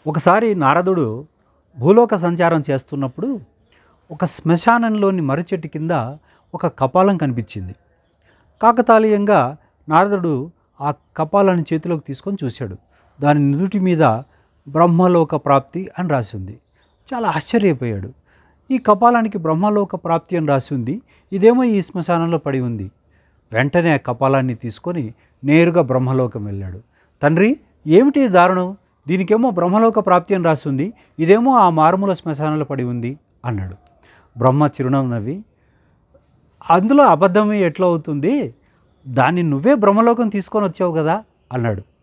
ఒకసారి నారదుడు భూలోక సంచారం చేస్తున్నప్పుడు ఒక శ్మశానంలోని మర్రి చెట్టు కింద ఒక కపాలం కనిపించింది కాకతాళీయంగా నారదుడు ఆ కపాలాన్ని చేతిలోకి తీసుకొని చూశాడు దాని నుదుటి మీద బ్రహ్మలోక ప్రాప్తి అని రాసి ఉంది చాలా ఆశ్చర్యపోయాడు ఈ కపాలానికి బ్రహ్మలోక ప్రాప్తి అని రాసి ఉంది ఇదేమో ఈ శ్మశానంలో పడి ఉంది వెంటనే ఆ కపాలాన్ని తీసుకొని నేరుగా బ్రహ్మలోకం వెళ్ళాడు తండ్రి ఏమిటి ఈ దారుణం దీనికేమో బ్రహ్మలోక ప్రాప్తి అని రాసి ఉంది ఇదేమో ఆ మారుమూల శ్మశానంలో పడి ఉంది అన్నాడు బ్రహ్మ చిరునవ్వు నవ్వి అందులో అబద్ధమే ఎట్లా అవుతుంది దాన్ని నువ్వే బ్రహ్మలోకం తీసుకొని వచ్చావు కదా అన్నాడు